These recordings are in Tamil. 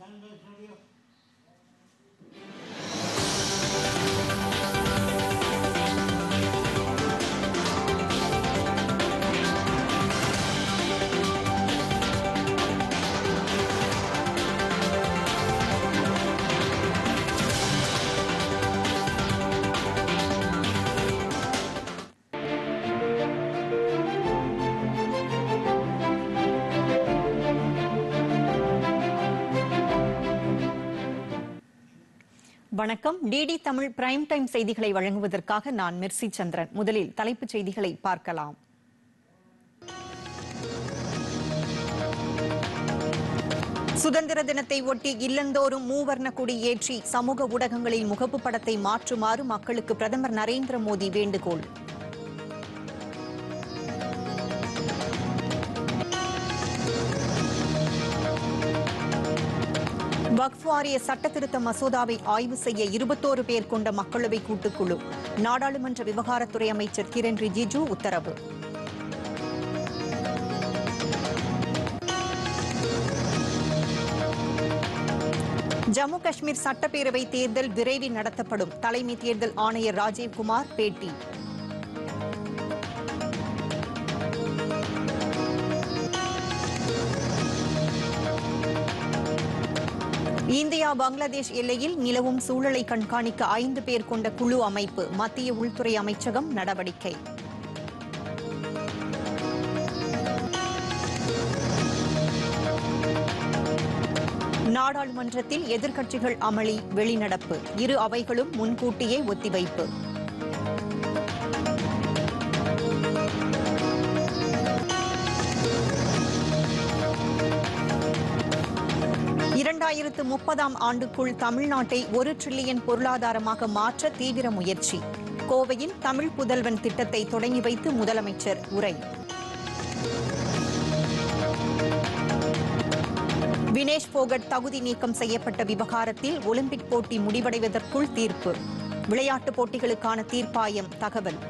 வணக்கம் டிடி தமிழ் பிரைம் டைம் செய்திகளை வழங்குவதற்காக நான் மிர்சி சந்திரன் முதலில் தலைப்புச் செய்திகளை பார்க்கலாம் சுதந்திர தினத்தை ஒட்டி இல்லந்தோறும் மூவர்ண கொடி ஏற்றி சமூக ஊடகங்களில் முகப்பு படத்தை மாற்றுமாறு மக்களுக்கு பிரதமர் நரேந்திர மோடி வேண்டுகோள் வக்ஃப் வாரிய சட்டத்திருத்த மசோதாவை ஆய்வு செய்ய இருபத்தோரு பேர் கொண்ட மக்களவை கூட்டுக்குழு நாடாளுமன்ற விவகாரத்துறை அமைச்சர் கிரண் ரிஜிஜு உத்தரவு ஜம்மு காஷ்மீர் சட்டப்பேரவை தேர்தல் விரைவில் நடத்தப்படும் தலைமை தேர்தல் ஆணையர் ராஜீவ்குமார் பேட்டி இந்தியா பங்களாதேஷ் எல்லையில் நிலவும் சூழலை கண்காணிக்க ஐந்து பேர் கொண்ட குழு அமைப்பு மத்திய உள்துறை அமைச்சகம் நடவடிக்கை நாடாளுமன்றத்தில் எதிர்க்கட்சிகள் அமளி வெளிநடப்பு இரு அவைகளும் முன்கூட்டியே ஒத்திவைப்பு இரண்டாயிரத்து முப்பதாம் ஆண்டுக்குள் தமிழ்நாட்டை ஒரு டிரில்லியன் பொருளாதாரமாக மாற்ற தீவிர முயற்சி கோவையில் தமிழ் புதல்வன் திட்டத்தை தொடங்கி வைத்து முதலமைச்சர் உரை வினேஷ் போகட் தகுதி நீக்கம் செய்யப்பட்ட விவகாரத்தில் ஒலிம்பிக் போட்டி முடிவடைவதற்குள் தீர்ப்பு விளையாட்டுப் போட்டிகளுக்கான தீர்ப்பாயம் தகவல்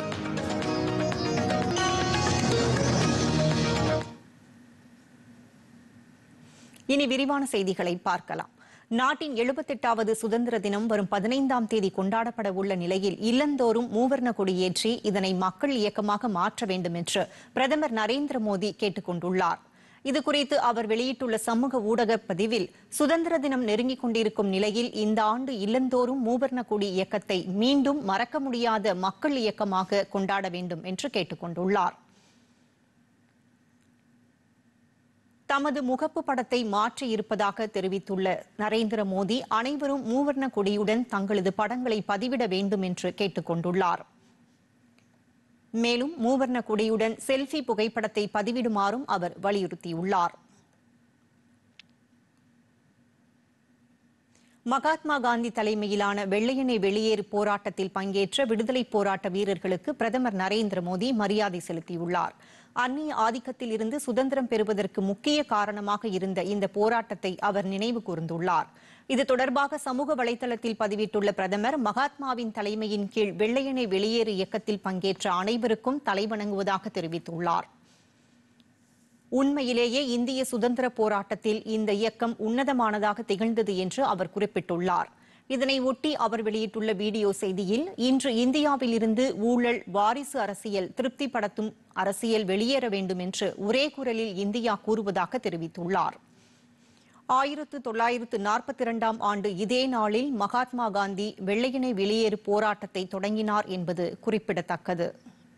இனி விரிவான செய்திகளை பார்க்கலாம் நாட்டின் எழுபத்தெட்டாவது சுதந்திர தினம் வரும் பதினைந்தாம் தேதி கொண்டாடப்பட உள்ள நிலையில் இல்லந்தோறும் மூவர்ண கொடியேற்றி இதனை மக்கள் இயக்கமாக மாற்ற வேண்டும் என்று பிரதமர் நரேந்திர மோடி கேட்டுக் கொண்டுள்ளார் இதுகுறித்து அவர் வெளியிட்டுள்ள சமூக ஊடக பதிவில் சுதந்திர தினம் நெருங்கிக் கொண்டிருக்கும் நிலையில் இந்த ஆண்டு இல்லந்தோறும் மூவர்ண கொடி இயக்கத்தை மீண்டும் மறக்க முடியாத மக்கள் இயக்கமாக கொண்டாட வேண்டும் என்று கேட்டுக் கொண்டுள்ளார் தமது முகப்பு படத்தை மாற்றி இருப்பதாக தெரிவித்துள்ள நரேந்திர மோடி அனைவரும் மூவர்ண கொடியுடன் தங்களது படங்களை பதிவிட வேண்டும் என்று கேட்டுக் கொண்டுள்ளார் மேலும் மூவர்ண கொடியுடன் செல்ஃபி புகைப்படத்தை பதிவிடுமாறும் அவர் வலியுறுத்தியுள்ளார் மகாத்மா காந்தி தலைமையிலான வெள்ளையனை வெளியேறு போராட்டத்தில் பங்கேற்ற விடுதலை போராட்ட வீரர்களுக்கு பிரதமர் நரேந்திர மோடி மரியாதை செலுத்தியுள்ளார் அந்நிய ஆதிக்கத்தில் இருந்து சுதந்திரம் பெறுவதற்கு முக்கிய காரணமாக இருந்த இந்த போராட்டத்தை அவர் நினைவு கூர்ந்துள்ளார் இது தொடர்பாக சமூக வலைதளத்தில் பதிவிட்டுள்ள பிரதமர் மகாத்மாவின் தலைமையின் கீழ் வெள்ளையனை வெளியேறு இயக்கத்தில் பங்கேற்ற அனைவருக்கும் தலைவணங்குவதாக தெரிவித்துள்ளார் உண்மையிலேயே இந்திய சுதந்திர போராட்டத்தில் இந்த இயக்கம் உன்னதமானதாக திகழ்ந்தது என்று அவர் குறிப்பிட்டுள்ளார் இதனை ஒட்டி அவர் வெளியிட்டுள்ள வீடியோ செய்தியில் இன்று இந்தியாவில் இருந்து ஊழல் வாரிசு அரசியல் திருப்திப்படுத்தும் அரசியல் வெளியேற வேண்டும் என்று ஒரே குரலில் இந்தியா கூறுவதாக தெரிவித்துள்ளார் ஆயிரத்து தொள்ளாயிரத்து நாற்பத்தி இரண்டாம் ஆண்டு இதே நாளில் மகாத்மா காந்தி வெள்ளையனை வெளியேறு போராட்டத்தை தொடங்கினார் என்பது குறிப்பிடத்தக்கது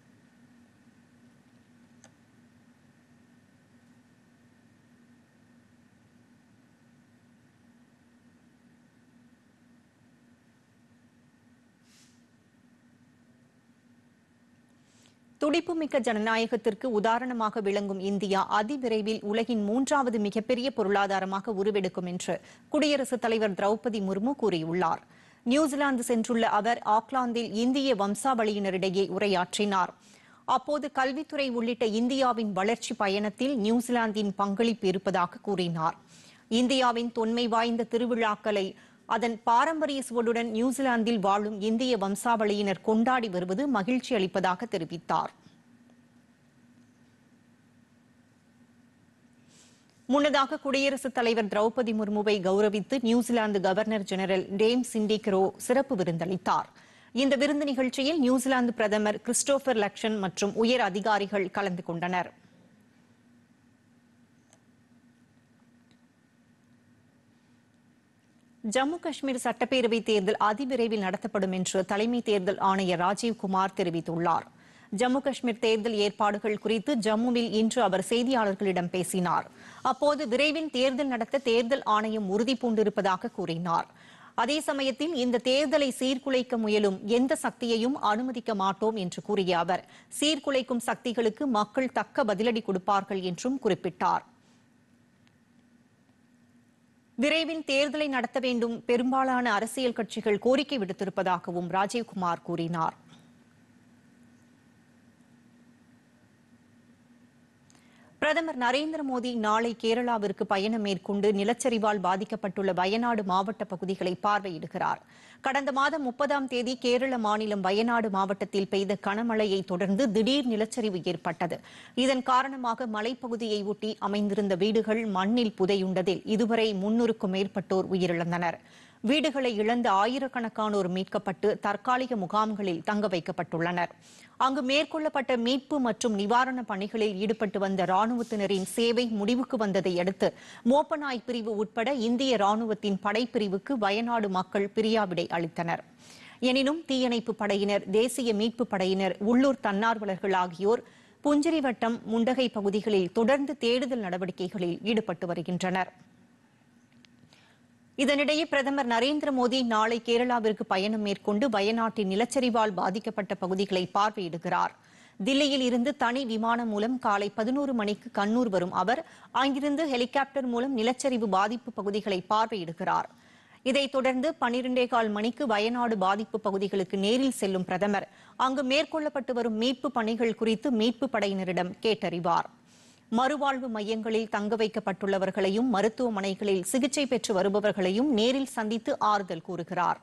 துடிப்புமிக்க ஜனநாயகத்திற்கு உதாரணமாக விளங்கும் இந்தியா அதிவிரைவில் உலகின் மூன்றாவது மிகப்பெரிய பொருளாதாரமாக உருவெடுக்கும் என்று குடியரசுத் தலைவர் திரௌபதி முர்மு கூறியுள்ளார் நியூசிலாந்து சென்றுள்ள அவர் ஆக்லாந்தில் இந்திய வம்சாவளியினரிடையே உரையாற்றினார் அப்போது கல்வித்துறை உள்ளிட்ட இந்தியாவின் வளர்ச்சி பயணத்தில் நியூசிலாந்தின் பங்களிப்பு இருப்பதாக கூறினார் இந்தியாவின் தொன்மை வாய்ந்த திருவிழாக்களை அதன் பாரம்பரிய சுவடுடன் நியூசிலாந்தில் வாழும் இந்திய வம்சாவளியினர் கொண்டாடி வருவது மகிழ்ச்சி அளிப்பதாக தெரிவித்தார் முன்னதாக குடியரசுத் தலைவர் திரௌபதி முர்முவை கௌரவித்து New Zealand governor general dame Cindy Kiro சிறப்பு விருந்தளித்தார் இந்த விருந்து நிகழ்ச்சியில் நியூசிலாந்து பிரதமர் கிறிஸ்டோபர் லக்ஷன் மற்றும் உயர் அதிகாரிகள் கலந்து கொண்டனர் ஜம்மு காஷ்மீர் சட்டப்பேரவை தேர்தல் அதிவிரைவில் நடத்தப்படும் என்று தலைமை தேர்தல் ஆணையர் ராஜீவ்குமார் தெரிவித்துள்ளார் ஜம்மு காஷ்மீர் தேர்தல் ஏற்பாடுகள் குறித்து ஜம்முவில் இன்று அவர் செய்தியாளர்களிடம் பேசினார் அப்போது விரைவில் தேர்தல் நடத்த தேர்தல் ஆணையம் உறுதி பூண்டிருப்பதாக கூறினார் அதே சமயத்தில் இந்த தேர்தலை சீர்குலைக்க முயலும் எந்த சக்தியையும் அனுமதிக்க மாட்டோம் என்று கூறிய அவர் சீர்குலைக்கும் சக்திகளுக்கு மக்கள் தக்க பதிலடி கொடுப்பார்கள் என்றும் குறிப்பிட்டார் விரைவில் தேர்தலை நடத்த வேண்டும் பெரும்பாலான அரசியல் கட்சிகள் கோரிக்கை விடுத்திருப்பதாகவும் ராஜீவ்குமார் கூறினார் பிரதமர் நரேந்திர மோடி நாளை கேரளாவிற்கு பயணம் மேற்கொண்டு நிலச்சரிவால் பாதிக்கப்பட்டுள்ள வயநாடு மாவட்ட பகுதிகளை பார்வையிடுகிறார் கடந்த மாதம் முப்பதாம் தேதி கேரள மாநிலம் வயநாடு மாவட்டத்தில் பெய்த கனமழையை தொடர்ந்து திடீர் நிலச்சரிவு ஏற்பட்டது இதன் காரணமாக மலைப்பகுதியை ஒட்டி அமைந்திருந்த வீடுகள் மண்ணில் புதையுண்டதில் இதுவரை முன்னூறுக்கும் மேற்பட்டோர் உயிரிழந்தனர் வீடுகளை இழந்த ஆயிரக்கணக்கானோர் மீட்கப்பட்டு தற்காலிக முகாம்களில் தங்க வைக்கப்பட்டுள்ளனர் அங்கு மேற்கொள்ளப்பட்ட மீட்பு மற்றும் நிவாரண பணிகளில் ஈடுபட்டு வந்த ராணுவத்தினரின் சேவை முடிவுக்கு வந்ததை அடுத்து மோப்பநாய் பிரிவு உட்பட இந்திய ராணுவத்தின் படைப்பிரிவுக்கு வயநாடு மக்கள் பிரியாவிடை அளித்தனர் எனினும் தீயணைப்பு படையினர் தேசிய மீட்பு படையினர் உள்ளூர் தன்னார்வலர்கள் ஆகியோர் புஞ்சரி வட்டம் முண்டகை பகுதிகளில் தொடர்ந்து தேடுதல் நடவடிக்கைகளில் ஈடுபட்டு வருகின்றனர் இதனிடையே பிரதமர் நரேந்திர மோடி நாளை கேரளாவிற்கு பயணம் மேற்கொண்டு வயநாட்டின் நிலச்சரிவால் பாதிக்கப்பட்ட பகுதிகளை பார்வையிடுகிறார் தில்லியில் இருந்து தனி விமானம் மூலம் காலை பதினோரு மணிக்கு கண்ணூர் வரும் அவர் அங்கிருந்து ஹெலிகாப்டர் மூலம் நிலச்சரிவு பாதிப்பு பகுதிகளை பார்வையிடுகிறார் இதைத் தொடர்ந்து பனிரெண்டே கால் மணிக்கு வயநாடு பாதிப்பு பகுதிகளுக்கு நேரில் செல்லும் பிரதமர் அங்கு மேற்கொள்ளப்பட்டு வரும் மீட்பு பணிகள் குறித்து மீட்பு படையினரிடம் கேட்டறிவார் மறுவாழ்வு மையங்களில் தங்க வைக்கப்பட்டுள்ளவர்களையும் மருத்துவமனைகளில் சிகிச்சை பெற்று வருபவர்களையும் நேரில் சந்தித்து ஆறுதல் கூறுகிறார்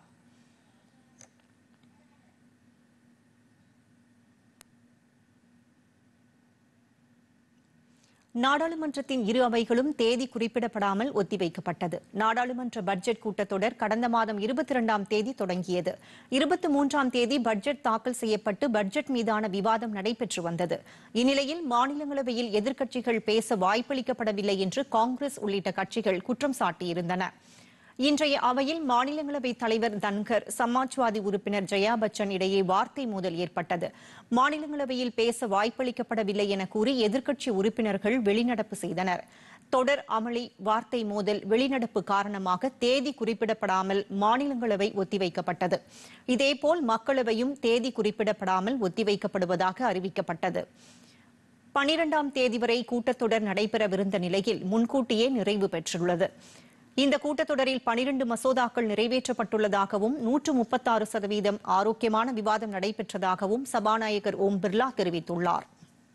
நாடாளுமன்றத்தின் இரு அவைகளும் தேதி குறிப்பிடப்படாமல் ஒத்திவைக்கப்பட்டது நாடாளுமன்ற பட்ஜெட் கூட்டத்தொடர் கடந்த மாதம் இருபத்தி இரண்டாம் தேதி தொடங்கியது இருபத்தி மூன்றாம் தேதி பட்ஜெட் தாக்கல் செய்யப்பட்டு பட்ஜெட் மீதான விவாதம் நடைபெற்று வந்தது இந்நிலையில் மாநிலங்களவையில் எதிர்க்கட்சிகள் பேச வாய்ப்பளிக்கப்படவில்லை என்று காங்கிரஸ் உள்ளிட்ட கட்சிகள் குற்றம் சாட்டியிருந்தன இன்றைய அவையில் மாநிலங்களவை தலைவர் தன்கர் சமாஜ்வாதி உறுப்பினர் ஜெயா பச்சன் இடையே வார்த்தை மோதல் ஏற்பட்டது மாநிலங்களவையில் பேச வாய்ப்பளிக்கப்படவில்லை என கூறி எதிர்க்கட்சி உறுப்பினர்கள் வெளிநடப்பு செய்தனர் தொடர் அமளி வார்த்தை மோதல் வெளிநடப்பு காரணமாக தேதி குறிப்பிடப்படாமல் மாநிலங்களவை ஒத்திவைக்கப்பட்டது இதேபோல் மக்களவையும் தேதி குறிப்பிடப்படாமல் ஒத்திவைக்கப்படுவதாக அறிவிக்கப்பட்டது பனிரெண்டாம் தேதி வரை கூட்டத்தொடர் நடைபெறவிருந்த நிலையில் முன்கூட்டியே நிறைவு பெற்றுள்ளது இந்த கூட்டத்தொடரில் பனிரண்டு மசோதாக்கள் நிறைவேற்றப்பட்டுள்ளதாகவும் நூற்று முப்பத்தாறு சதவீதம் ஆரோக்கியமான விவாதம் நடைபெற்றதாகவும் சபாநாயகர் ஓம் பிர்லா தெரிவித்துள்ளார்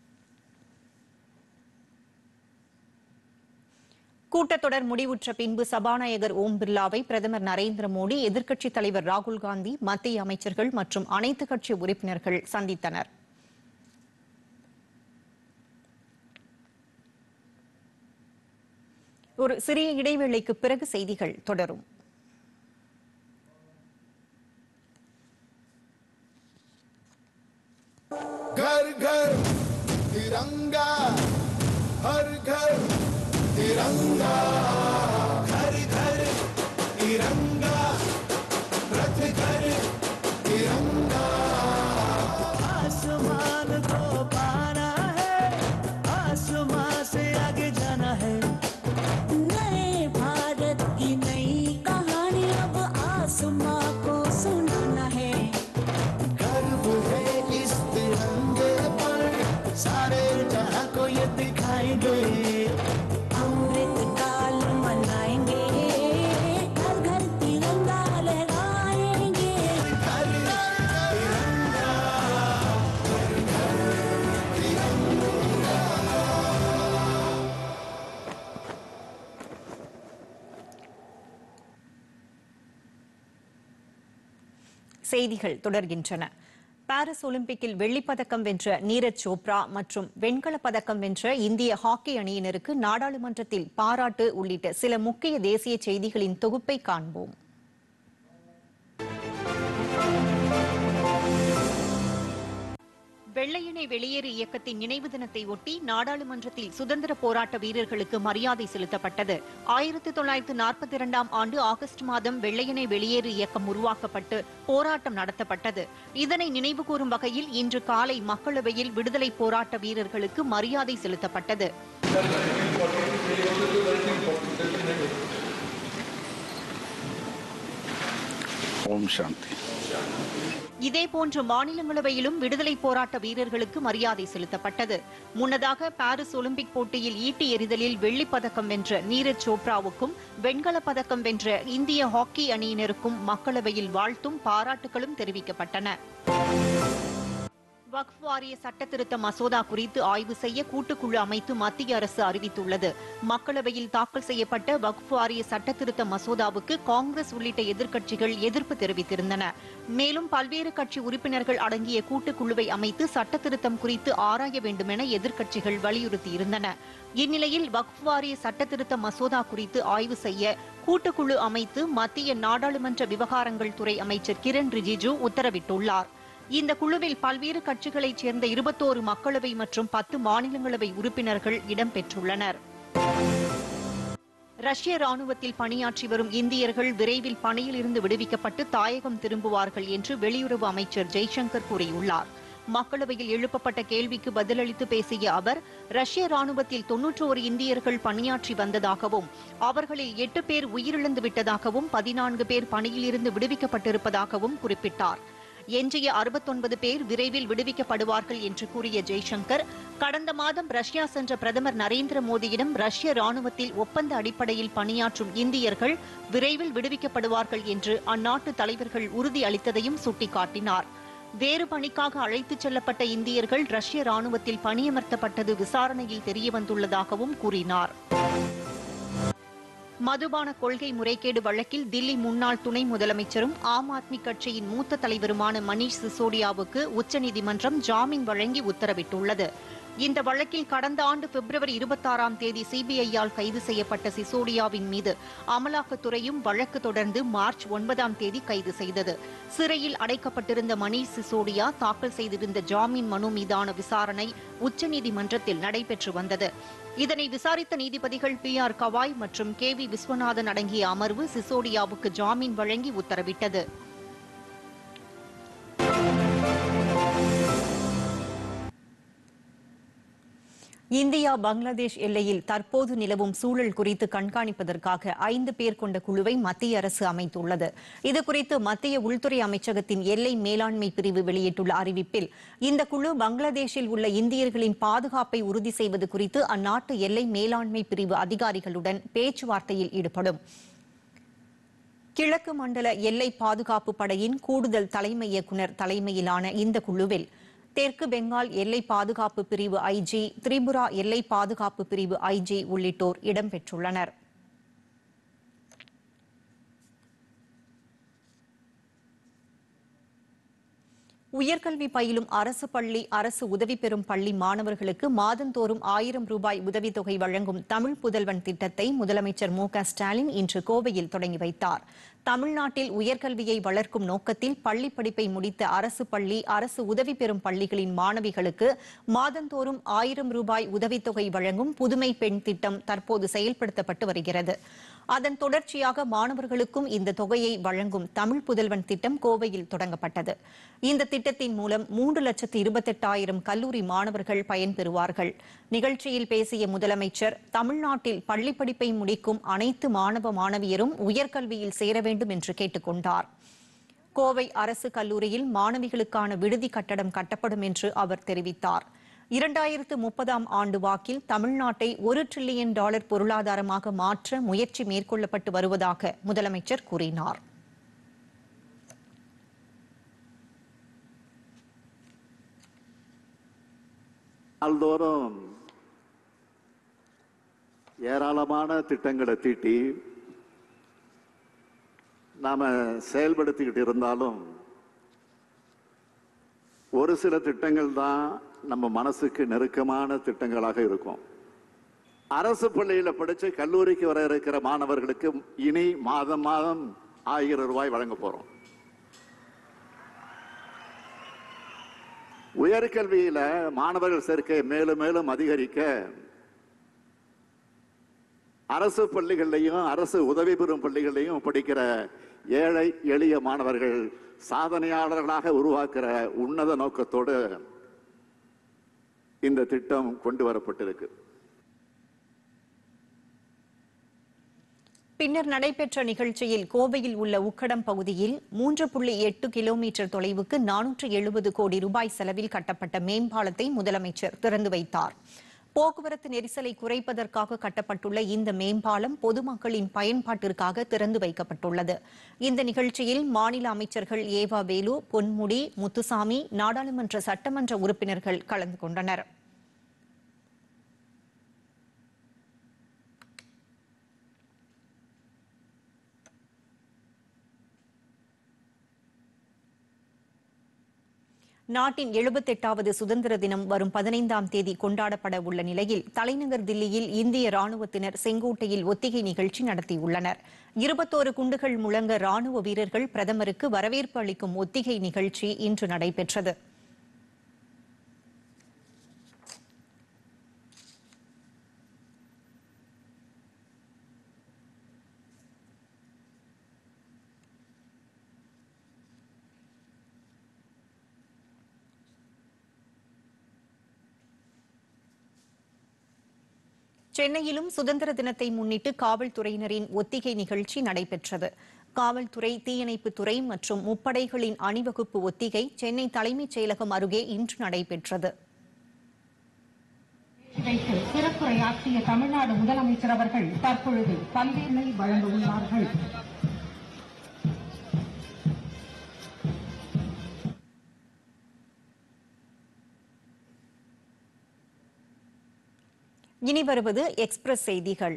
கூட்டத்தொடர் முடிவுற்ற பின்பு சபாநாயகர் ஓம் பிர்லாவை பிரதமர் நரேந்திர மோடி எதிர்க்கட்சித் தலைவர் ராகுல் காந்தி மத்திய அமைச்சர்கள் மற்றும் அனைத்து கட்சி உறுப்பினர்கள் சந்தித்தனர் ஒரு சிறிய இடைவேளைக்கு பிறகு செய்திகள் தொடரும் घर घर तिरंगा हर घर तिरंगा घर घर तिरंगा रथ घर तिरंगा आसमान को पाना है आसमान से आगे जाना है नए भारत की नई कहानी अब आसमां को सुनाना है गर्व है इस तिरंगे पर सारे जहां को ये दिखाएंगे अमृत काल मनाएंगे घर घर तिरंगा लहराएंगे घर तिरंगा செய்திகள் தொடர்கின்றன பாரிஸ் ஒலிம்பிக்கில் வெள்ளிப் பதக்கம் வென்ற நீரஜ் சோப்ரா மற்றும் வெண்கலப் பதக்கம் வென்ற இந்திய ஹாக்கி அணியினருக்கு நாடாளுமன்றத்தில் பாராட்டு உள்ளிட்ட சில முக்கிய தேசிய செய்திகளின் தொகுப்பை காண்போம் வெள்ளையனே வெளியேறு இயக்கத்தின் நினைவு தினத்தை ஒட்டி நாடாளுமன்றத்தில் சுதந்திர போராட்ட வீரர்களுக்கு மரியாதை செலுத்தப்பட்டது ஆயிரத்தி தொள்ளாயிரத்து நாற்பத்தி இரண்டாம் ஆண்டு ஆகஸ்ட் மாதம் வெள்ளையனே வெளியேறு இயக்கம் உருவாக்கப்பட்டு போராட்டம் நடத்தப்பட்டது இதனை நினைவுகூரும் வகையில் இன்று காலை மக்களவையில் விடுதலை போராட்ட வீரர்களுக்கு மரியாதை செலுத்தப்பட்டது ஓம் சாந்தி இதேபோன்று மாநிலங்களவையிலும் விடுதலை போராட்ட வீரர்களுக்கு மரியாதை செலுத்தப்பட்டது முன்னதாக பாரிஸ் ஒலிம்பிக் போட்டியில் ஈட்டி எறிதலில் வெள்ளிப் பதக்கம் வென்ற நீரஜ் சோப்ராவுக்கும் வெண்கலப் பதக்கம் வென்ற இந்திய ஹாக்கி அணியினருக்கும் மக்களவையில் வாழ்த்தும் பாராட்டுகளும் தெரிவிக்கப்பட்டன வக்ஃப் வாரிய சட்ட திருத்த மசோதா குறித்து ஆய்வு செய்ய கூட்டுக்குழு அமைத்து மத்திய அரசு அறிவித்துள்ளது மக்களவையில் தாக்கல் செய்யப்பட்ட வக்ஃப் வாரிய சட்ட திருத்த மசோதாவுக்கு காங்கிரஸ் உள்ளிட்ட எதிர்க்கட்சிகள் எதிர்ப்பு தெரிவித்திருந்தன மேலும் பல்வேறு கட்சி உறுப்பினர்கள் அடங்கிய கூட்டுக்குழுவை அமைத்து சட்ட திருத்தம் குறித்து ஆராய வேண்டுமென எதிர்க்கட்சிகள் வலியுறுத்தியிருந்தன இந்நிலையில் வக்ஃப் வாரிய சட்ட திருத்த மசோதா குறித்து ஆய்வு செய்ய கூட்டுக்குழு அமைத்து மத்திய நாடாளுமன்ற விவகாரங்கள் துறை அமைச்சர் கிரண் ரிஜிஜு உத்தரவிட்டுள்ளார் இந்த குழுவில் பல்வேறு கட்சிகளைச் சேர்ந்த இருபத்தோரு மக்களவை மற்றும் பத்து மாநிலங்களவை உறுப்பினர்கள் இடம்பெற்றுள்ளனர் ரஷ்ய ராணுவத்தில் பணியாற்றி வரும் இந்தியர்கள் விரைவில் பணியில் இருந்து விடுவிக்கப்பட்டு தாயகம் திரும்புவார்கள் என்று வெளியுறவு அமைச்சர் ஜெய்சங்கர் கூறியுள்ளார் மக்களவையில் எழுப்பப்பட்ட கேள்விக்கு பதிலளித்து பேசிய அவர் ரஷ்ய ராணுவத்தில் தொன்னூற்றோரு இந்தியர்கள் பணியாற்றி வந்ததாகவும் அவர்களில் எட்டு பேர் உயிரிழந்து விட்டதாகவும் பதினான்கு பேர் பணியிலிருந்து விடுவிக்கப்பட்டிருப்பதாகவும் குறிப்பிட்டார் எஞ்சிய அறுபத்தொன்பது பேர் விரைவில் விடுவிக்கப்படுவார்கள் என்று கூறிய ஜெய்சங்கர் கடந்த மாதம் ரஷ்யா சென்ற பிரதமர் நரேந்திர மோடியிடம் ரஷ்ய ராணுவத்தில் ஒப்பந்த அடிப்படையில் பணியாற்றும் இந்தியர்கள் விரைவில் விடுவிக்கப்படுவார்கள் என்று அந்நாட்டு தலைவர்கள் உறுதி அளித்ததையும் சுட்டிக்காட்டினார் வேறு பணிக்காக அழைத்துச் செல்லப்பட்ட இந்தியர்கள் ரஷ்ய ராணுவத்தில் பணியமர்த்தப்பட்டது விசாரணையில் தெரியவந்துள்ளதாகவும் கூறினார் மதுபான கொள்கை முறைகேடு வழக்கில் தில்லி முன்னாள் துணை முதலமைச்சரும் ஆம் ஆத்மி கட்சியின் மூத்த தலைவருமான மணீஷ் சிசோடியாவுக்கு உச்சநீதிமன்றம் ஜாமீன் வழங்கி உத்தரவிட்டுள்ளது இந்த வழக்கில் கடந்த ஆண்டு பிப்ரவரி இருபத்தாறாம் தேதி சிபிஐயால் கைது செய்யப்பட்ட சிசோடியாவின் மீது அமலாக்கத்துறையும் வழக்கு தொடர்ந்து மார்ச் ஒன்பதாம் தேதி கைது செய்தது சிறையில் அடைக்கப்பட்டிருந்த மணீஷ் சிசோடியா தாக்கல் செய்திருந்த ஜாமீன் மனு மீதான விசாரணை உச்சநீதிமன்றத்தில் நடைபெற்று வந்தது இதனை விசாரித்த நீதிபதிகள் பி ஆர் கவாய் மற்றும் கே வி விஸ்வநாதன் அடங்கிய அமர்வு சிசோடியாவுக்கு ஜாமீன் வழங்கி உத்தரவிட்டது இந்தியா பங்களாதேஷ் எல்லையில் தற்போது நிலவும் சூழல் குறித்து கண்காணிப்பதற்காக ஐந்து பேர் கொண்ட குழுவை மத்திய அரசு அமைத்துள்ளது இதுகுறித்து மத்திய உள்துறை அமைச்சகத்தின் எல்லை மேலாண்மை பிரிவு வெளியிட்டுள்ள அறிவிப்பில் இந்த குழு பங்களாதேஷில் உள்ள இந்தியர்களின் பாதுகாப்பை உறுதி செய்வது குறித்து அந்நாட்டு எல்லை மேலாண்மை பிரிவு அதிகாரிகளுடன் பேச்சுவார்த்தையில் ஈடுபடும் கிழக்கு மண்டல எல்லை பாதுகாப்பு படையின் கூடுதல் தலைமை இயக்குநர் தலைமையிலான இந்த குழுவில் தெற்கு பெங்கால் எல்லை பாதுகாப்பு பிரிவு ஐஜி திரிபுரா எல்லை பாதுகாப்பு பிரிவு ஐஜி உள்ளிட்டோர் இடம்பெற்றுள்ளனர் உயர்கல்வி பயிலும் அரசு பள்ளி அரசு உதவி பெறும் பள்ளி மாணவர்களுக்கு மாதந்தோறும் ஆயிரம் ரூபாய் உதவித்தொகை வழங்கும் தமிழ் புதல்வன் திட்டத்தை முதலமைச்சர் மு க ஸ்டாலின் இன்று கோவையில் தொடங்கி வைத்தார் தமிழ்நாட்டில் உயர்கல்வியை வளர்க்கும் நோக்கத்தில் பள்ளி படிப்பை முடித்த அரசு பள்ளி அரசு உதவி பெறும் பள்ளிகளின் மாணவிகளுக்கு மாதந்தோறும் ஆயிரம் ரூபாய் உதவித்தொகை வழங்கும் புதுமை பெண் திட்டம் தற்போது செயல்படுத்தப்பட்டு வருகிறது அதன் தொடர்ச்சியாக மாணவர்களுக்கும் இந்த தொகையை வழங்கும் தமிழ் புதல்வன் திட்டம் கோவையில் தொடங்கப்பட்டது இந்த திட்டத்தின் மூலம் மூன்று லட்சத்து இருபத்தெட்டாயிரம் கல்லூரி மாணவர்கள் பயன்பெறுவார்கள் நிகழ்ச்சியில் பேசிய முதலமைச்சர் தமிழ்நாட்டில் பள்ளி படிப்பை முடிக்கும் அனைத்து மாணவ மாணவியரும் உயர்கல்வியில் சேர வேண்டும் என்று கேட்டுக்கொண்டார் கோவை அரசு கல்லூரியில் மாணவிகளுக்கான விடுதி கட்டடம் கட்டப்படும் என்று அவர் தெரிவித்தார் இரண்டாயிரத்து முப்பதாம் ஆண்டு வாக்கில் தமிழ்நாட்டை ஒரு டிரில்லியன் டாலர் பொருளாதாரமாக மாற்ற முயற்சி மேற்கொள்ளப்பட்டு வருவதாக முதலமைச்சர் கூறினார் நாள்தோறும் ஏராளமான திட்டங்களை தீட்டி நாம செயல்படுத்திக்கிட்டு இருந்தாலும் ஒரு சில திட்டங்கள் தான் நம்ம மனசுக்கு நெருக்கமான திட்டங்களாக இருக்கும் அரசு பள்ளியில படிச்சு கல்லூரிக்கு வர இருக்கிற மாணவர்களுக்கு இனி மாதம் மாதம் ஆயிரம் ரூபாய் வழங்க போறோம் உயர்கல்வியில மாணவர்கள் சேர்க்கை மேலும் மேலும் அதிகரிக்க அரசு பள்ளிகள்லையும் அரசு உதவி பெறும் பள்ளிகள்லையும் படிக்கிற ஏழை எளிய மாணவர்கள் சாதனையாளர்களாக உருவாக்குற உன்னத நோக்கத்தோடு இந்த திட்டம் கொண்டு வரப்பட்டிருக்கு பின்னர் நடைபெற்ற நிகழ்ச்சியில் கோவையில் உள்ள உக்கடம் பகுதியில் மூன்று புள்ளி எட்டு கிலோமீட்டர் தொலைவுக்கு நானூற்று எழுபது கோடி ரூபாய் செலவில் கட்டப்பட்ட மேம்பாலத்தை முதலமைச்சர் திறந்து வைத்தார் போக்குவரத்து நெரிசலை குறைப்பதற்காக கட்டப்பட்டுள்ள இந்த மேம்பாலம் பொதுமக்களின் பயன்பாட்டிற்காக திறந்து வைக்கப்பட்டுள்ளது இந்த நிகழ்ச்சியில் மாநில அமைச்சர்கள் ஏவா வேலு பொன்முடி முத்துசாமி நாடாளுமன்ற சட்டமன்ற உறுப்பினர்கள் கலந்து கொண்டனர் நாட்டின் எழுபத்தெட்டாவது சுதந்திர தினம் வரும் பதினைந்தாம் தேதி கொண்டாடப்பட உள்ள நிலையில் தலைநகர் தில்லியில் இந்திய ராணுவத்தினர் செங்கோட்டையில் ஒத்திகை நிகழ்ச்சி நடத்தியுள்ளனர் இருபத்தோரு குண்டுகள் முழங்க ராணுவ வீரர்கள் பிரதமருக்கு வரவேற்பு அளிக்கும் ஒத்திகை நிகழ்ச்சி இன்று நடைபெற்றது சென்னையிலும் சுதந்திர தினத்தை முன்னிட்டு காவல்துறையினரின் ஒத்திகை நிகழ்ச்சி நடைபெற்றது காவல்துறை தீயணைப்புத்துறை மற்றும் முப்படைகளின் அணிவகுப்பு ஒத்திகை சென்னை தலைமைச் செயலகம் அருகே இன்று நடைபெற்றது வைத்து சிறப்புரையாற்றிய தமிழ்நாடு முதலமைச்சர் அவர்கள் தற்பொழுது பல்வேறு வழங்க உள்ளார்கள் இனி வருவது எக்ஸ்பிரஸ் செய்திகள்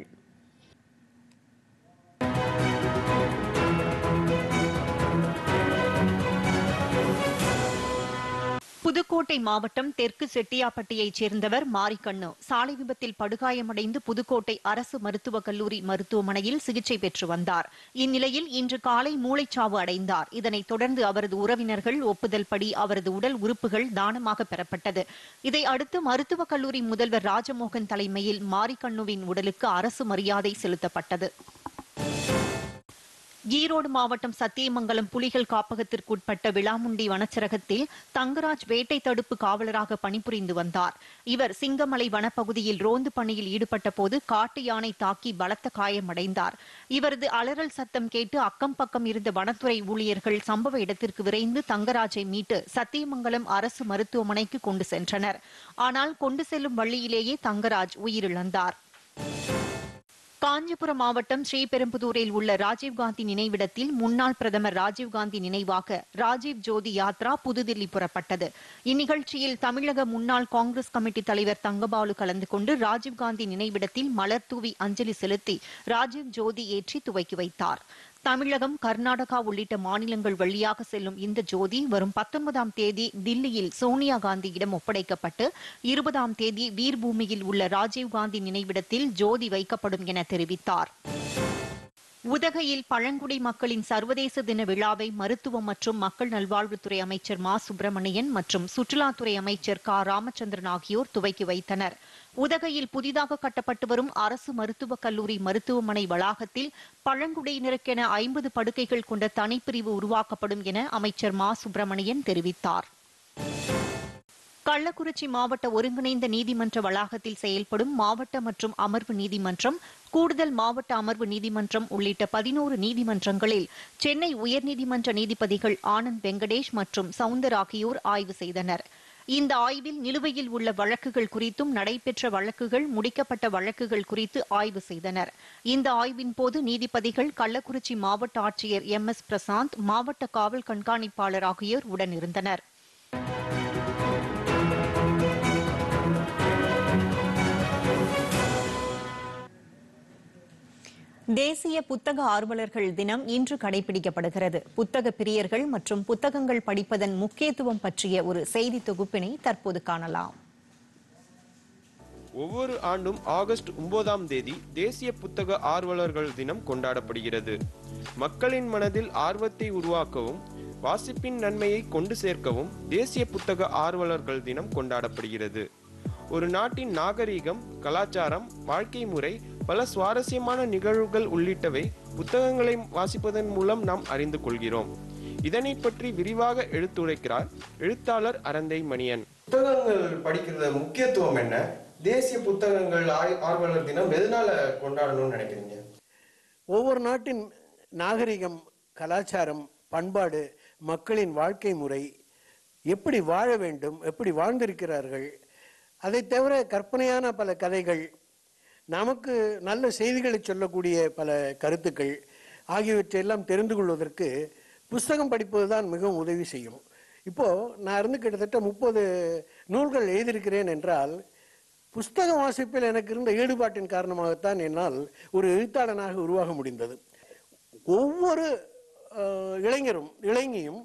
புதுக்கோட்டை மாவட்டம் தெற்கு செட்டியாப்பட்டியைச் சேர்ந்தவர் மாரிக்கண்ணு சாலை விபத்தில் படுகாயமடைந்து புதுக்கோட்டை அரசு மருத்துவக் கல்லூரி மருத்துவமனையில் சிகிச்சை பெற்று வந்தார் இந்நிலையில் இன்று காலை மூளைச்சாவு அடைந்தார் இதனைத் தொடர்ந்து அவரது உறவினர்கள் ஒப்புதல் படி அவரது உடல் உறுப்புகள் தானமாக பெறப்பட்டது இதை அடுத்து மருத்துவக் கல்லூரி முதல்வர் ராஜமோகன் தலைமையில் மாரிக்கண்ணுவின் உடலுக்கு அரசு மரியாதை செலுத்தப்பட்டது ஈரோடு மாவட்டம் சத்தியமங்கலம் புலிகள் காப்பகத்திற்குட்பட்ட விளாமுண்டி வனச்சரகத்தில் தங்கராஜ் வேட்டை தடுப்பு காவலராக பணிபுரிந்து வந்தார் இவர் சிங்கமலை வனப்பகுதியில் ரோந்து பணியில் ஈடுபட்ட போது காட்டு யானை தாக்கி பலத்த காயமடைந்தார் இவரது அலறல் சத்தம் கேட்டு அக்கம் பக்கம் இருந்த வனத்துறை ஊழியர்கள் சம்பவ இடத்திற்கு விரைந்து தங்கராஜை மீட்டு சத்தியமங்கலம் அரசு மருத்துவமனைக்கு கொண்டு சென்றனர் ஆனால் கொண்டு செல்லும் வழியிலேயே தங்கராஜ் உயிரிழந்தார் காஞ்சிபுரம் மாவட்டம் ஸ்ரீபெரும்புதூரில் உள்ள ராஜீவ்காந்தி நினைவிடத்தில் முன்னாள் பிரதமர் ராஜீவ்காந்தி நினைவாக ராஜீவ் ஜோதி யாத்ரா புதுதில்லி புறப்பட்டது இந்நிகழ்ச்சியில் தமிழக முன்னாள் காங்கிரஸ் கமிட்டி தலைவர் தங்கபாலு கலந்து கொண்டு ராஜீவ்காந்தி நினைவிடத்தில் மலர் தூவி அஞ்சலி செலுத்தி ராஜீவ் ஜோதி ஏற்றி துவக்கி வைத்தார் தமிழகம் கர்நாடகா உள்ளிட்ட மாநிலங்கள் வழியாக செல்லும் இந்த ஜோதி வரும் பத்தொன்பதாம் தேதி தில்லியில் சோனியா காந்தியிடம் ஒப்படைக்கப்பட்டு இருபதாம் தேதி வீர்பூமியில் உள்ள ராஜீவ்காந்தி நினைவிடத்தில் ஜோதி வைக்கப்படும் என தெரிவித்தார் உதகையில் பழங்குடி மக்களின் சர்வதேச தின விழாவை மருத்துவம் மற்றும் மக்கள் நல்வாழ்வுத்துறை அமைச்சர் மா சுப்பிரமணியன் மற்றும் சுற்றுலாத்துறை அமைச்சர் க ராமச்சந்திரன் ஆகியோர் துவக்கி வைத்தனர் உதகையில் புதிதாக கட்டப்பட்டு வரும் அரசு மருத்துவக் கல்லூரி மருத்துவமனை வளாகத்தில் பழங்குடியினருக்கென ஐம்பது படுக்கைகள் கொண்ட தனிப்பிரிவு உருவாக்கப்படும் என அமைச்சர் மா சுப்பிரமணியன் தெரிவித்தார் கள்ளக்குறிச்சி மாவட்ட ஒருங்கிணைந்த நீதிமன்ற வளாகத்தில் செயல்படும் மாவட்ட மற்றும் அமர்வு நீதிமன்றம் கூடுதல் மாவட்ட அமர்வு நீதிமன்றம் உள்ளிட்ட பதினோரு நீதிமன்றங்களில் சென்னை உயர்நீதிமன்ற நீதிபதிகள் ஆனந்த் வெங்கடேஷ் மற்றும் சவுந்தர் ஆகியோர் ஆய்வு செய்தனர் இந்த ஆய்வில் நிலுவையில் உள்ள வழக்குகள் குறித்தும் நடைபெற்ற வழக்குகள் முடிக்கப்பட்ட வழக்குகள் குறித்து ஆய்வு செய்தனர் இந்த ஆய்வின் போது நீதிபதிகள் கள்ளக்குறிச்சி மாவட்ட ஆட்சியர் எம் எஸ் பிரசாந்த் மாவட்ட காவல் கண்காணிப்பாளர் ஆகியோர் உடனிருந்தனர் தேசிய புத்தக ஆர்வலர்கள் தினம் இன்று கடைபிடிக்கப்படுகிறது புத்தக பிரியர்கள் மற்றும் புத்தகங்கள் படிப்பதன் முக்கியத்துவம் பற்றிய ஒரு செய்தி தொகுப்பினை தற்போது காணலாம் ஒவ்வொரு ஆண்டும் ஆகஸ்ட் ஒன்பதாம் தேதி தேசிய புத்தக ஆர்வலர்கள் தினம் கொண்டாடப்படுகிறது மக்களின் மனதில் ஆர்வத்தை உருவாக்கவும் வாசிப்பின் நன்மையை கொண்டு சேர்க்கவும் தேசிய புத்தக ஆர்வலர்கள் தினம் கொண்டாடப்படுகிறது ஒரு நாட்டின் நாகரீகம் கலாச்சாரம் வாழ்க்கை முறை பல சுவாரஸ்யமான நிகழ்வுகள் உள்ளிட்டவை புத்தகங்களை வாசிப்பதன் மூலம் நாம் அறிந்து கொள்கிறோம் இதனை பற்றி விரிவாக எடுத்துரைக்கிறார் எழுத்தாளர் அரந்தை மணியன் புத்தகங்கள் படிக்கிறது முக்கியத்துவம் என்ன தேசிய புத்தகங்கள் ஆய்- ஆர்வலர் தினம் எதனால கொண்டாடணும்னு நினைக்கிறீங்க ஒவ்வொரு நாட்டின் நாகரிகம் கலாச்சாரம் பண்பாடு மக்களின் வாழ்க்கை முறை எப்படி வாழ வேண்டும் எப்படி வாழ்ந்திருக்கிறார்கள் அதை தவிர கற்பனையான பல கதைகள் நமக்கு நல்ல செய்திகளை சொல்லக்கூடிய பல கருத்துக்கள் ஆகியவற்றையெல்லாம் தெரிந்து கொள்வதற்கு புஸ்தகம் படிப்பது தான் மிகவும் உதவி செய்யும் இப்போ நான் இருந்து கிட்டத்தட்ட முப்பது நூல்கள் எழுதியிருக்கிறேன் என்றால் புஸ்தக வாசிப்பில் எனக்கு இருந்த ஈடுபாட்டின் காரணமாகத்தான் என்னால் ஒரு எழுத்தாளனாக உருவாக முடிந்தது ஒவ்வொரு அஹ், இளைஞரும் இளைஞியும்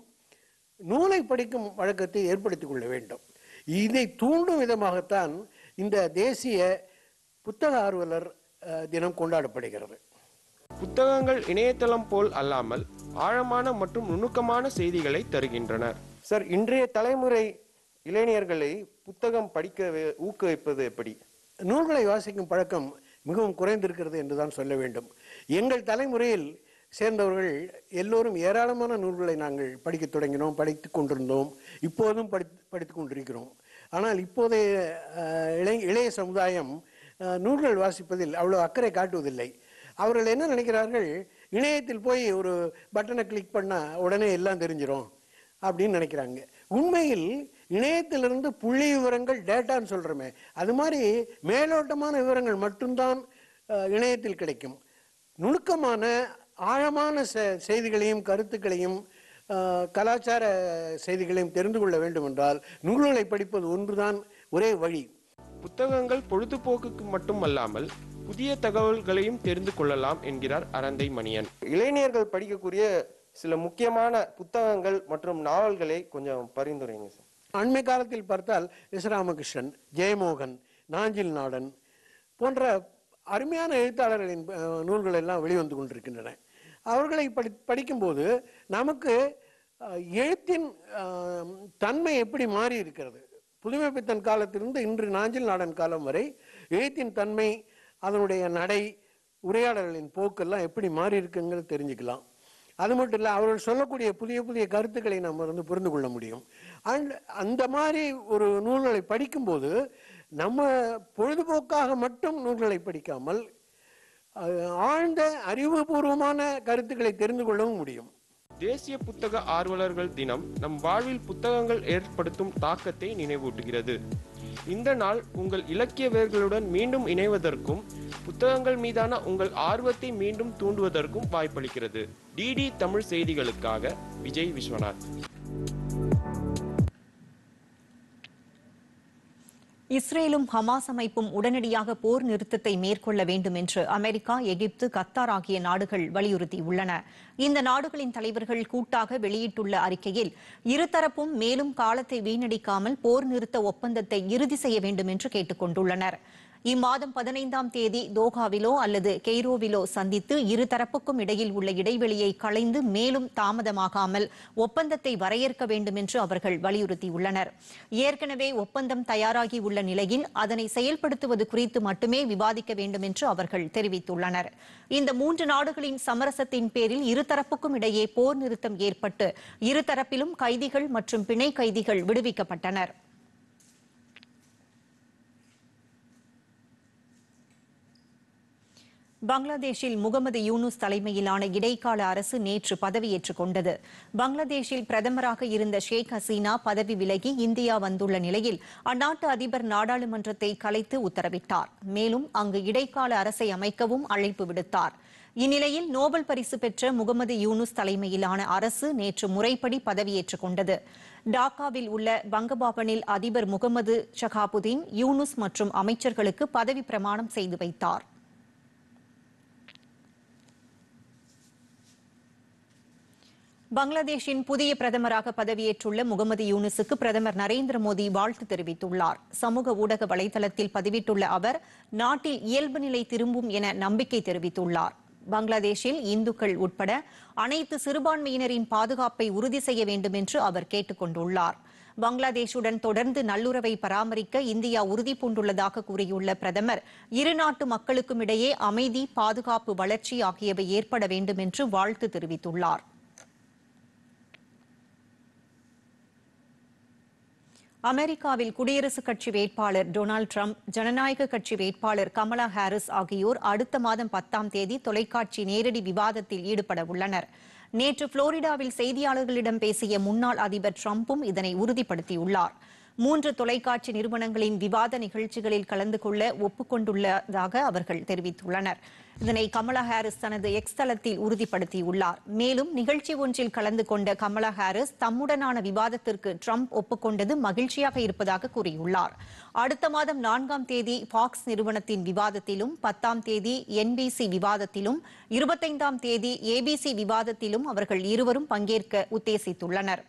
நூலை படிக்கும் வழக்கத்தை ஏற்படுத்திக் கொள்ள வேண்டும் இதை தூண்டும் விதமாகத்தான் இந்த தேசிய புத்தக ஆர்வலர் அஹ், தினம் கொண்டாடப்படுகிறது புத்தகங்கள் இணையதளம் போல் அல்லாமல் ஆழமான மற்றும் நுணுக்கமான செய்திகளை தருகின்றனர் சார் இன்றைய தலைமுறை இளைஞர்களை புத்தகம் படிக்க வே- ஊக்குவிப்பது எப்படி நூல்களை வாசிக்கும் பழக்கம் மிகவும் குறைந்திருக்கிறது என்றுதான் சொல்ல வேண்டும் எங்கள் தலைமுறையில் சேர்ந்தவர்கள் எல்லோரும் ஏராளமான நூல்களை நாங்கள் படிக்கத் தொடங்கினோம் படித்துக் கொண்டிருந்தோம் இப்போதும் படி படித்துக் கொண்டிருக்கிறோம் ஆனால் இப்போதைய அஹ், இளைய இளைய சமுதாயம் அஹ், நூல்கள் வாசிப்பதில் அவ்வளோ அக்கறை காட்டுவதில்லை அவர்கள் என்ன நினைக்கிறார்கள் இணையத்தில் போய் ஒரு பட்டனை கிளிக் பண்ணா உடனே எல்லாம் தெரிஞ்சிரும் அப்படின்னு நினைக்கிறாங்க உண்மையில் இணையத்திலிருந்து புள்ளி விவரங்கள் டேட்டான்னு சொல்றோமே அது மாதிரி மேலோட்டமான விவரங்கள் மட்டும்தான் அஹ், இணையத்தில் கிடைக்கும் நுணுக்கமான ஆழமான செ- செய்திகளையும் கருத்துக்களையும் அஹ், கலாச்சார செய்திகளையும் தெரிந்து கொள்ள வேண்டும் என்றால் நூல்களை படிப்பது ஒன்றுதான் ஒரே வழி புத்தகங்கள் பொழுதுபோக்குக்கு மட்டுமல்லாமல் புதிய தகவல்களையும் தெரிந்து கொள்ளலாம் என்கிறார் அரந்தை மணியன் இளைஞர்கள் படிக்கக்கூடிய சில முக்கியமான புத்தகங்கள் மற்றும் நாவல்களை கொஞ்சம் பரிந்துரைங்க சார் அண்மை காலத்தில் பார்த்தால் எஸ் ராமகிருஷ்ணன் ஜெயமோகன் நாஞ்சில் நாடன் போன்ற அருமையான எழுத்தாளர்களின் அஹ், நூல்கள் எல்லாம் வெளிவந்து கொண்டிருக்கின்றன அவர்களை படி படிக்கும்போது நமக்கு அஹ், எழுத்தின் அஹ், தன்மை எப்படி மாறி இருக்கிறது புதுமைப்பித்தன் காலத்திலிருந்து இன்று நாஞ்சில் நாடன் காலம் வரை எழுத்தின் தன்மை அதனுடைய நடை உரையாடல்களின் போக்கெல்லாம் எப்படி மாறி இருக்குங்கிறது தெரிஞ்சுக்கலாம் அது மட்டும் இல்லை அவர்கள் சொல்லக்கூடிய புதிய புதிய கருத்துக்களை நம்ம வந்து புரிந்து கொள்ள முடியும் அண்ட் அந்த மாதிரி ஒரு நூல்களை படிக்கும்போது நம்ம பொழுதுபோக்காக மட்டும் நூல்களை படிக்காமல் அஹ், ஆழ்ந்த அறிவுபூர்வமான கருத்துக்களை தெரிந்து கொள்ளவும் முடியும் தேசிய புத்தக ஆர்வலர்கள் தினம் நம் வாழ்வில் புத்தகங்கள் ஏற்படுத்தும் தாக்கத்தை நினைவூட்டுகிறது இந்த நாள் உங்கள் இலக்கிய வேர்களுடன் மீண்டும் இணைவதற்கும் புத்தகங்கள் மீதான உங்கள் ஆர்வத்தை மீண்டும் தூண்டுவதற்கும் வாய்ப்பளிக்கிறது டிடி தமிழ் செய்திகளுக்காக விஜய் விஸ்வநாத் இஸ்ரேலும் ஹமாஸ் அமைப்பும் உடனடியாக போர் நிறுத்தத்தை மேற்கொள்ள வேண்டும் என்று அமெரிக்கா எகிப்து கத்தார் ஆகிய நாடுகள் வலியுறுத்தியுள்ளன இந்த நாடுகளின் தலைவர்கள் கூட்டாக வெளியிட்டுள்ள அறிக்கையில் இருதரப்பும் மேலும் காலத்தை வீணடிக்காமல் போர் நிறுத்த ஒப்பந்தத்தை இறுதி செய்ய வேண்டும் என்று கேட்டுக் கொண்டுள்ளனர் இம்மாதம் பதினைந்தாம் தேதி தோஹாவிலோ அல்லது கெய்ரோவிலோ சந்தித்து இருதரப்புக்கும் இடையில் உள்ள இடைவெளியை களைந்து மேலும் தாமதமாகாமல் ஒப்பந்தத்தை வரையறுக்க வேண்டும் என்று அவர்கள் வலியுறுத்தியுள்ளனர் ஏற்கனவே ஒப்பந்தம் தயாராகி உள்ள நிலையில் அதனை செயல்படுத்துவது குறித்து மட்டுமே விவாதிக்க வேண்டும் என்று அவர்கள் தெரிவித்துள்ளனர் இந்த மூன்று நாடுகளின் சமரசத்தின் பேரில் இருதரப்புக்கும் இடையே போர் நிறுத்தம் ஏற்பட்டு இருதரப்பிலும் கைதிகள் மற்றும் பிணை கைதிகள் விடுவிக்கப்பட்டனர் பங்களாதேஷில் முகமது யூனுஸ் தலைமையிலான இடைக்கால அரசு நேற்று பதவியேற்றுக் கொண்டது பங்களாதேஷில் பிரதமராக இருந்த ஷேக் ஹசீனா பதவி விலகி இந்தியா வந்துள்ள நிலையில் அந்நாட்டு அதிபர் நாடாளுமன்றத்தை கலைத்து உத்தரவிட்டார் மேலும் அங்கு இடைக்கால அரசை அமைக்கவும் அழைப்பு விடுத்தார் இந்நிலையில் நோபல் பரிசு பெற்ற முகமது யூனுஸ் தலைமையிலான அரசு நேற்று முறைப்படி பதவியேற்றுக் கொண்டது டாக்காவில் உள்ள பங்கபாபனில் அதிபர் முகமது ஷகாபுதீன் யூனுஸ் மற்றும் அமைச்சர்களுக்கு பதவி பிரமாணம் செய்து வைத்தார் பங்களாதேஷின் புதிய பிரதமராக பதவியேற்றுள்ள முகமது யூனுஸுக்கு பிரதமர் நரேந்திர மோடி வாழ்த்து தெரிவித்துள்ளார் சமூக ஊடக வலைதளத்தில் பதிவிட்டுள்ள அவர் நாட்டில் இயல்பு நிலை திரும்பும் என நம்பிக்கை தெரிவித்துள்ளார் பங்களாதேஷில் இந்துக்கள் உட்பட அனைத்து சிறுபான்மையினரின் பாதுகாப்பை உறுதி செய்ய வேண்டும் என்று அவர் கேட்டுக் கொண்டுள்ளார் பங்களாதேஷுடன் தொடர்ந்து நல்லுறவை பராமரிக்க இந்தியா உறுதி பூண்டுள்ளதாக கூறியுள்ள பிரதமர் இரு நாட்டு மக்களுக்கும் இடையே அமைதி பாதுகாப்பு வளர்ச்சி ஆகியவை ஏற்பட வேண்டும் என்று வாழ்த்து தெரிவித்துள்ளார் அமெரிக்காவில் குடியரசுக் கட்சி வேட்பாளர் டொனால்டு ட்ரம்ப் ஜனநாயக கட்சி வேட்பாளர் கமலா ஹாரிஸ் ஆகியோர் அடுத்த மாதம் பத்தாம் தேதி தொலைக்காட்சி நேரடி விவாதத்தில் ஈடுபட உள்ளனர் நேற்று புளோரிடாவில் செய்தியாளர்களிடம் பேசிய முன்னாள் அதிபர் ட்ரம்பும் இதனை உறுதிப்படுத்தியுள்ளார் மூன்று தொலைக்காட்சி நிறுவனங்களின் விவாத நிகழ்ச்சிகளில் கலந்து கொள்ள ஒப்புக்கொண்டுள்ளதாக அவர்கள் தெரிவித்துள்ளனர் இதனை கமலா ஹாரிஸ் தனது எக்ஸ் தளத்தில் உறுதிப்படுத்தியுள்ளார் மேலும் நிகழ்ச்சி ஒன்றில் கலந்து கொண்ட கமலா ஹாரிஸ் தம்முடனான விவாதத்திற்கு ட்ரம்ப் ஒப்புக்கொண்டது மகிழ்ச்சியாக இருப்பதாக கூறியுள்ளார் அடுத்த மாதம் நான்காம் தேதி ஃபாக்ஸ் நிறுவனத்தின் விவாதத்திலும் பத்தாம் தேதி என்பிசி விவாதத்திலும் இருபத்தைந்தாம் தேதி ஏபிசி விவாதத்திலும் அவர்கள் இருவரும் பங்கேற்க உத்தேசித்துள்ளனர்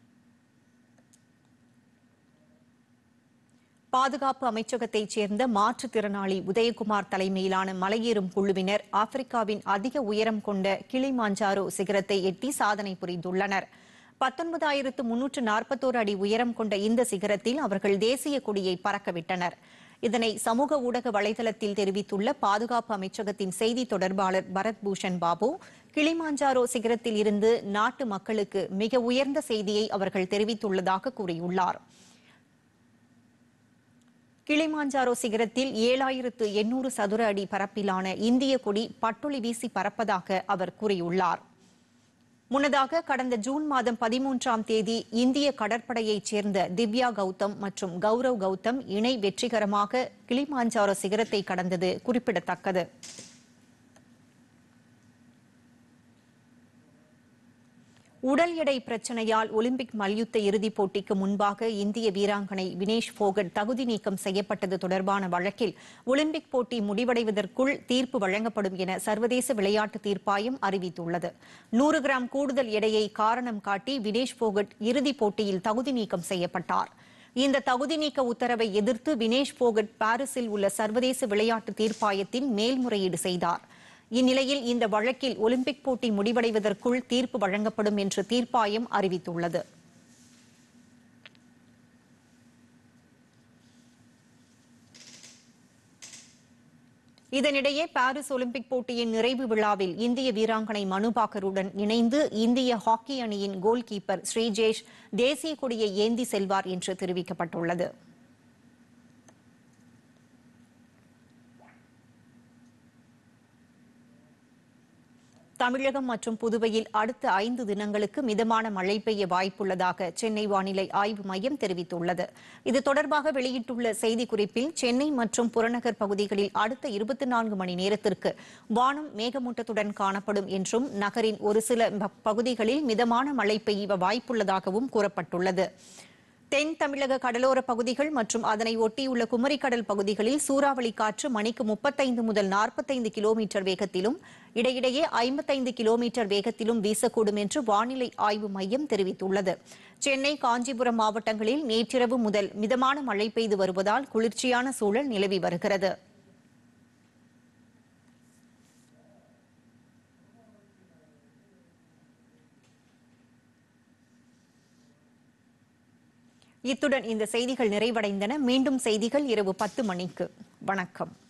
பாதுகாப்பு அமைச்சகத்தைச் சேர்ந்த மாற்றுத்திறனாளி உதயகுமார் தலைமையிலான மலையேறும் குழுவினர் ஆப்பிரிக்காவின் அதிக உயரம் கொண்ட கிளிமாஞ்சாரோ சிகரத்தை எட்டி சாதனை புரிந்துள்ளனர் பத்தொன்பதாயிரத்து முன்னூற்று நாற்பத்தோரு அடி உயரம் கொண்ட இந்த சிகரத்தில் அவர்கள் தேசிய கொடியை பறக்கவிட்டனர் இதனை சமூக ஊடக வலைதளத்தில் தெரிவித்துள்ள பாதுகாப்பு அமைச்சகத்தின் செய்தி தொடர்பாளர் பரத் பூஷன் பாபு கிளிமாஞ்சாரோ சிகரத்தில் இருந்து நாட்டு மக்களுக்கு மிக உயர்ந்த செய்தியை அவர்கள் தெரிவித்துள்ளதாக கூறியுள்ளார் கிளிமாஞ்சாரோ சிகரத்தில் ஏழாயிரத்து எண்ணூறு சதுர அடி பரப்பிலான இந்திய கொடி பட்டொளி வீசி பறப்பதாக அவர் கூறியுள்ளார் முன்னதாக கடந்த ஜூன் மாதம் பதிமூன்றாம் தேதி இந்திய கடற்படையைச் சேர்ந்த திவ்யா கௌதம் மற்றும் கௌரவ் கௌதம் இணை வெற்றிகரமாக கிளிமாஞ்சாரோ சிகரத்தை கடந்தது குறிப்பிடத்தக்கது உடல் எடை பிரச்சனையால் ஒலிம்பிக் மல்யுத்த இறுதிப் போட்டிக்கு முன்பாக இந்திய வீராங்கனை வினேஷ் போகட் தகுதி நீக்கம் செய்யப்பட்டது தொடர்பான வழக்கில் ஒலிம்பிக் போட்டி முடிவடைவதற்குள் தீர்ப்பு வழங்கப்படும் என சர்வதேச விளையாட்டு தீர்ப்பாயம் அறிவித்துள்ளது நூறு கிராம் கூடுதல் எடையை காரணம் காட்டி வினேஷ் போகட் இறுதிப் போட்டியில் தகுதி நீக்கம் செய்யப்பட்டார் இந்த தகுதி நீக்க உத்தரவை எதிர்த்து வினேஷ் போகட் பாரிஸில் உள்ள சர்வதேச விளையாட்டு தீர்ப்பாயத்தில் மேல்முறையீடு செய்தார் இந்நிலையில் இந்த வழக்கில் ஒலிம்பிக் போட்டி முடிவடைவதற்குள் தீர்ப்பு வழங்கப்படும் என்று தீர்ப்பாயம் அறிவித்துள்ளது இதனிடையே பாரிஸ் ஒலிம்பிக் போட்டியின் நிறைவு விழாவில் இந்திய வீராங்கனை மனு பாக்கருடன் இணைந்து இந்திய ஹாக்கி அணியின் கோல் கீப்பர் ஸ்ரீஜேஷ் தேசிய கொடியை ஏந்தி செல்வார் என்று தெரிவிக்கப்பட்டுள்ளது தமிழகம் மற்றும் புதுவையில் அடுத்த ஐந்து தினங்களுக்கு மிதமான மழை பெய்ய வாய்ப்புள்ளதாக சென்னை வானிலை ஆய்வு மையம் தெரிவித்துள்ளது இது தொடர்பாக வெளியிட்டுள்ள செய்திக்குறிப்பில் சென்னை மற்றும் புறநகர் பகுதிகளில் அடுத்த இருபத்தி நான்கு மணி நேரத்திற்கு வானம் மேகமூட்டத்துடன் காணப்படும் என்றும் நகரின் ஒரு சில ப- பகுதிகளில் மிதமான மழை பெய்ய வாய்ப்புள்ளதாகவும் கூறப்பட்டுள்ளது தென் தமிழக கடலோர பகுதிகள் மற்றும் அதனை ஒட்டியுள்ள குமரிக்கடல் பகுதிகளில் சூறாவளி காற்று மணிக்கு முப்பத்தைந்து முதல் நாற்பத்தைந்து கிலோமீட்டர் வேகத்திலும் இடையிடையே ஐம்பத்தைந்து கிலோமீட்டர் வேகத்திலும் வீசக்கூடும் என்று வானிலை ஆய்வு மையம் தெரிவித்துள்ளது சென்னை காஞ்சிபுரம் மாவட்டங்களில் நேற்றிரவு முதல் மிதமான மழை பெய்து வருவதால் குளிர்ச்சியான சூழல் நிலவி வருகிறது இத்துடன் இந்த செய்திகள் நிறைவடைந்தன மீண்டும் செய்திகள் இரவு பத்து மணிக்கு வணக்கம்